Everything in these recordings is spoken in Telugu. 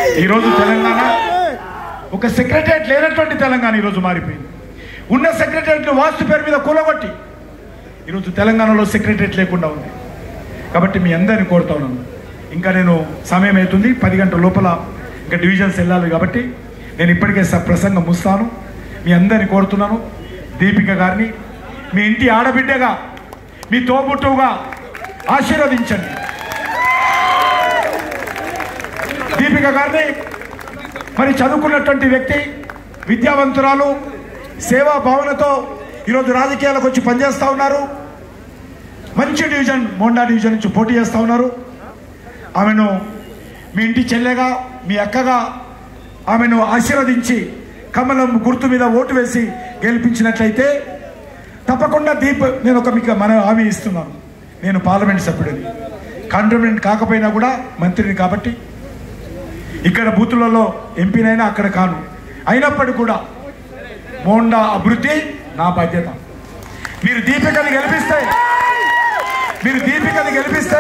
ఈరోజు తెలంగాణ ఒక సెక్రటరియట్ లేనటువంటి తెలంగాణ ఈరోజు మారిపోయింది ఉన్న సెక్రటరియట్ వాస్తు పేరు మీద కూలగొట్టి ఈరోజు తెలంగాణలో సెక్రటరియట్ లేకుండా ఉంది కాబట్టి మీ అందరిని కోరుతా ఉన్నాను ఇంకా నేను సమయం అవుతుంది పది గంటల లోపల ఇంకా డివిజన్స్ వెళ్ళాలి కాబట్టి నేను ఇప్పటికే స- ప్రసంగం ముస్తాను మీ అందరిని కోరుతున్నాను దీపిక గారిని మీ ఇంటి ఆడబిడ్డగా మీ తోబుట్టువుగా ఆశీర్వదించండి దీపిక గారిని మరి చదువుకున్నటువంటి వ్యక్తి విద్యావంతురాలు సేవా భావనతో ఈరోజు రాజకీయాలకు వచ్చి పనిచేస్తూ ఉన్నారు మంచి డివిజన్ మోండా డివిజన్ నుంచి పోటీ చేస్తూ ఉన్నారు ఆమెను మీ ఇంటి చెల్లెగా మీ అక్కగా ఆమెను ఆశీర్వదించి కమలం గుర్తు మీద ఓటు వేసి గెలిపించినట్లయితే తప్పకుండా దీప్ నేను ఒక మీకు మన హామీ ఇస్తున్నాను నేను పార్లమెంట్ సభ్యుడిని కాంటోన్మెంట్ కాకపోయినా కూడా మంత్రిని కాబట్టి ఇక్కడ బూతులలో ఎంపీనైనా అక్కడ కాను అయినప్పటికీ కూడా మోండా అభివృద్ధి నా బాధ్యత మీరు దీపికని గెలిపిస్తే మీరు దీపికని గెలిపిస్తే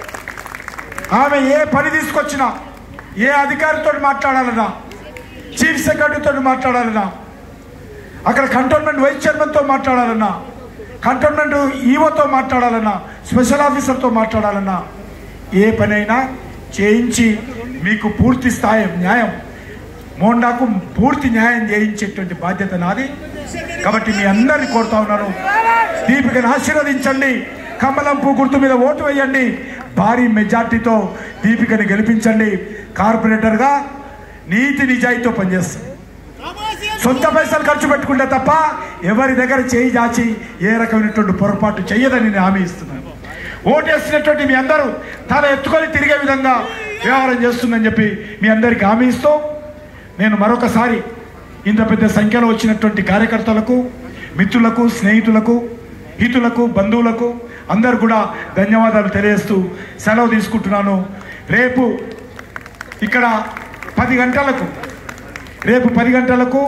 ఆమె ఏ పని తీసుకొచ్చినా ఏ అధికారితో మాట్లాడాలన్నా చీఫ్ సెక్రటరీతో మాట్లాడాలన్నా అక్కడ కంటోన్మెంట్ వైస్ చైర్మన్తో మాట్లాడాలన్నా కంటోన్మెంట్ ఈవోతో మాట్లాడాలన్నా స్పెషల్ ఆఫీసర్తో మాట్లాడాలన్నా ఏ పనైనా చేయించి మీకు పూర్తి స్థాయి న్యాయం మోండాకు పూర్తి న్యాయం చేయించేటువంటి బాధ్యత నాది కాబట్టి మీ అందరిని కోరుతా ఉన్నాను దీపికను ఆశీర్వదించండి కమలం పువ్వు గుర్తు మీద ఓటు వేయండి భారీ మెజార్టీతో దీపికని గెలిపించండి కార్పొరేటర్గా నీతి నిజాయితీతో పనిచేస్తాం సొంత పైసలు ఖర్చు పెట్టుకుంటే తప్ప ఎవరి దగ్గర చేయి జాచి ఏ రకమైనటువంటి పొరపాటు చేయదని నేను హామీ ఇస్తున్నాను ఓటేసినటువంటి మీ అందరూ తల ఎత్తుకొని తిరిగే విధంగా వ్యవహారం చేస్తుందని చెప్పి మీ అందరికీ హామీ ఇస్తూ నేను మరొకసారి ఇంత పెద్ద సంఖ్యలో వచ్చినటువంటి కార్యకర్తలకు మిత్రులకు స్నేహితులకు హితులకు బంధువులకు అందరు కూడా ధన్యవాదాలు తెలియజేస్తూ సెలవు తీసుకుంటున్నాను రేపు ఇక్కడ పది గంటలకు రేపు పది గంటలకు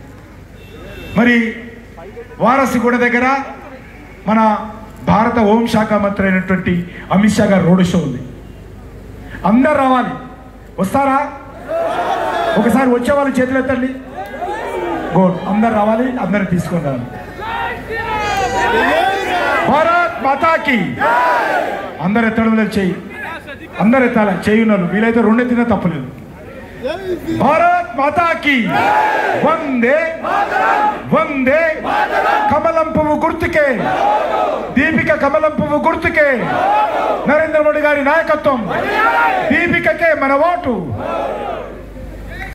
మరి వారసిగూడ దగ్గర మన భారత హోంశాఖ మంత్రి అయినటువంటి అమిత్ షా గారు రోడ్ షో ఉంది అందరు రావాలి వస్తారా ఒకసారి వచ్చే వాళ్ళు చేతులు ఎత్తండి గోడ్ అందరు రావాలి అందరు తీసుకొని రావాలి భారత్ మాతాకి అందరు ఎత్తడం లేదు చెయ్యి అందరు ఎత్తాలి చెయ్యి ఉన్నారు వీలైతే రెండు ఎత్తినా తప్పలేదు భారత్ మాతాకి వందే వందే కమలం పువ్వు గుర్తుకే దీపిక కమలం పువ్వు గుర్తుకే నరేంద్ర మోడీ గారి నాయకత్వం దీపికకే మన ఓటు